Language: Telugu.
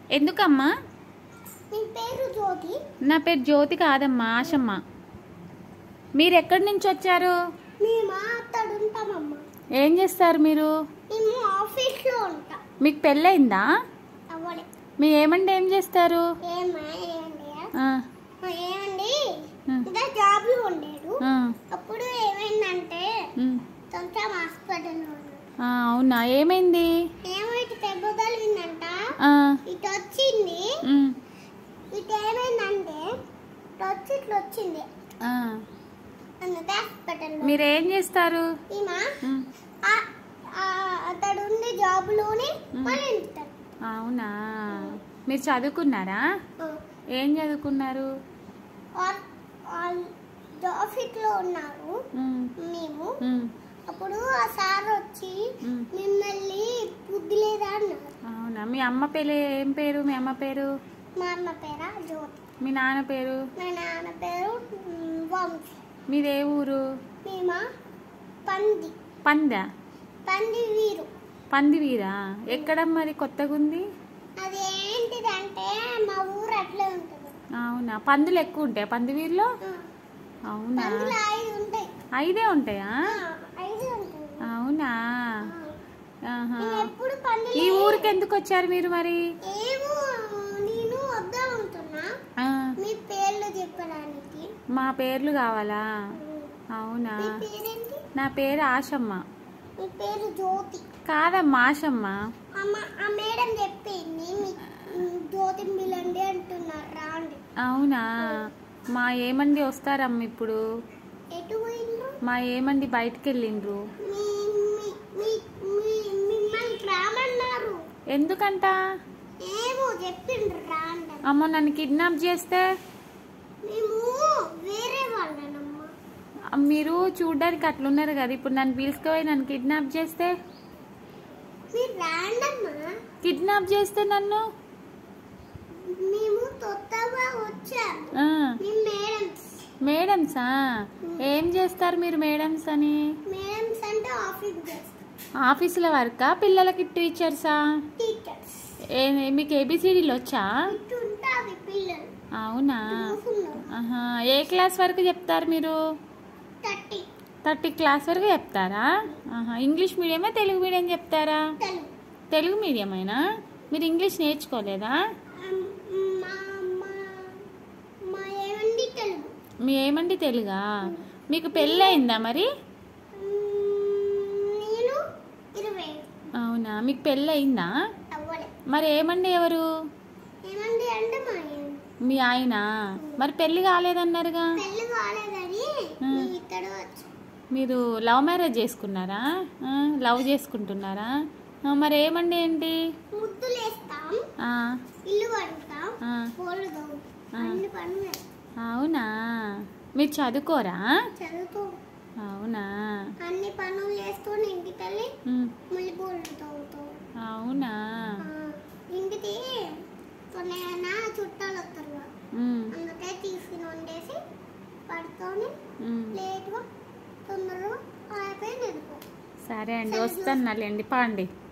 ఎందుకమ్మా మీ పేరు జ్యోతి నా పేరు జ్యోతి కాదమ్మా ఆశమ్మ మీరు ఎక్కడి నుంచి వచ్చారు మేము అక్కడ ఉంటామమ్మా ఏం చేస్తారు మీరు మేము ఆఫీస్లో ఉంటాం మీకు పెళ్ళయిందా అవ్వడే మీ ఏమండి ఏం చేస్తారు ఏమా ఏమండి ఆ, ఏమండి ఉమ్, ఇంకా జాబ్లో ఉండేడు ఆ, అప్పుడు ఏమైందంటే ఉమ్. కొంచెం హాస్పిటల్లో ఉన్నాడు ఆ, అవునా ఏమైంది ఏమైతే దెబ్బ తగిలిందంట ఆ, ఇటు వచ్చింది ఉమ్, ఇటు ఏమైందంటే ఇటు వచ్చి ఇట్లా వచ్చింది ఆ. అందుకే హాస్పిటల్లో మీరు ఏం చేస్తారు ఈమా ఉమ్, ఆ- ఆ- అతడు ఉండే జాబ్లోనే మళ్ళీ ఉంటాడు అవునా మీరు చదువుకున్నారా ఏం చదువుకున్నారు ఆఫీస్లో ఉన్నారు ఉమ్, మేము ఉమ్, అప్పుడు ఆ సార్ వచ్చి ఉమ్. మిమ్మల్ని బుద్ధి లేదా అన్నారు అవునా మీ అమ్మ పేరు ఏం పేరు మీ అమ్మ పేరు మా అమ్మ పేరు జ్యోతి మీ నాన్న పేరు మా నాన్న పేరు మ్, వంశీ మీది ఏ ఊరు మేమా పంది పంద పంది వీరు పంది వీరా ఎక్కడ మరి కొత్తగా ఉంది అది ఏంటిదంటే మా ఊరు అట్లే ఉంటుంది అవునా పందులు ఎక్కువ ఉంటాయా పంది వీరిలో ఆ, అవునా పందులు ఐదు ఉంటాయి ఐదే ఉంటాయా ఆ, ఐదు ఉంటాయి అవునా ఆ. ఆహా. నేను ఎప్పుడు పందులు ఈ ఊరికి ఎందుకు వచ్చారు మీరు మరి ఏమో నేను వద్దాం అనుకున్నా ఆ, మీ పేర్లు చెప్పడానికి మా పేర్లు కావాలా అవునా మీ పేరేంటి నా పేరు ఆశమ్మ మీ పేరు జ్యోతి కాదమ్మా ఆశమ్మ అమ్మ ఆ మేడం చెప్పింది మీ మ్, జ్యోతి మిలండి అంటున్నారు రాండి అవునా మా ఏమండి వస్తారమ్మ ఇప్పుడు ఎటు పోయిండ్రు మా ఏమండి బయటికి వెళ్ళిండ్రు మీ మీ- మీ- మీ- మిమ్మల్ని రామన్నారు ఎందుకంట ఏమో చెప్పిండ్రు రాండి అని. అమ్మో నన్ను కిడ్నాప్ చేస్తే మేము వేరే వాళ్ళనమ్మా ఆ, మీరు చూడ్డానికి అట్లున్నారు కదా ఇప్పుడు నన్ను పిలుచుకుపోయి నన్ను కిడ్నాప్ చేస్తే మీరు రాండమ్మా కిడ్నాప్ చేస్తే నన్ను మేము కొత్తగా వచ్చాము ఆ, మేము మేడమ్స్ మేడమ్సా ఏం చేస్తారు మీరు మేడమ్స్ అని మేడమ్స్ అంటే ఆఫీస్ చేస్తాం ఆఫీసుల వర్కా పిల్లలకి టీచర్సా టీచర్స్ ఏ మీకు ఏబిసిడీలు వచ్చా ఇటు ఉంటుంది పిల్లలు అవునా కూర్చున్నారు ఆహా ఏ క్లాస్ వరకు చెప్తారు మీరు థర్టీ థర్టీ క్లాస్ వరకు చెప్తారా ఆహా ఇంగ్లీష్ మీడియమా తెలుగు మీడియం చెప్తారా తెలుగు తెలుగు మీడియమేనా మీరు ఇంగ్లీష్ నేర్చుకోలేదా అమ్, మా మా మా ఏమండి తెలుగు మీ ఏమండి తెలుగా మీకు పెళ్ళయిందా మరి మ్మ్, నేను ఇరవై అవునా మీకు పెళ్ళయిందా అవ్వలే మరి ఏమండి ఎవరు ఏమండి అంటే మా ఏం- మీ ఆయన మరి పెళ్ళి కాలేదన్నారుగా పెళ్ళి కాలేదని ఆ. మీ ఇతడు వచ్చి మీరు లవ్ మ్యారేజ్ చేసుకున్నారా ఆ, లవ్ చేసుకుంటున్నారా ఆ, మరి ఏమండి ఏంటి ముద్దులు వేస్తాం ఆ, ఇల్లు కడుగుతాం ఆ, పూలు తవ్వుతాం ఆ. అన్ని పనులు చేస్తాం. అవునా మీరు చదువుకోరా చదువుతూ అవునా అన్ని పనులు చేసుకొని ఇంటికి వెళ్ళి ఉమ్, మళ్ళీ పూలు తవ్వుతాం అవునా ఆ, ఇంటికి కొన్ని అయినా చుట్టాలు వస్తారు కదా. ఉమ్, అందుకే తీసుకుని వండేసి పడుకొని ఉమ్. లేట్గా తొందరగా అయిపోయి నిలుపు సరే అండి వస్తాను లేండి పాండి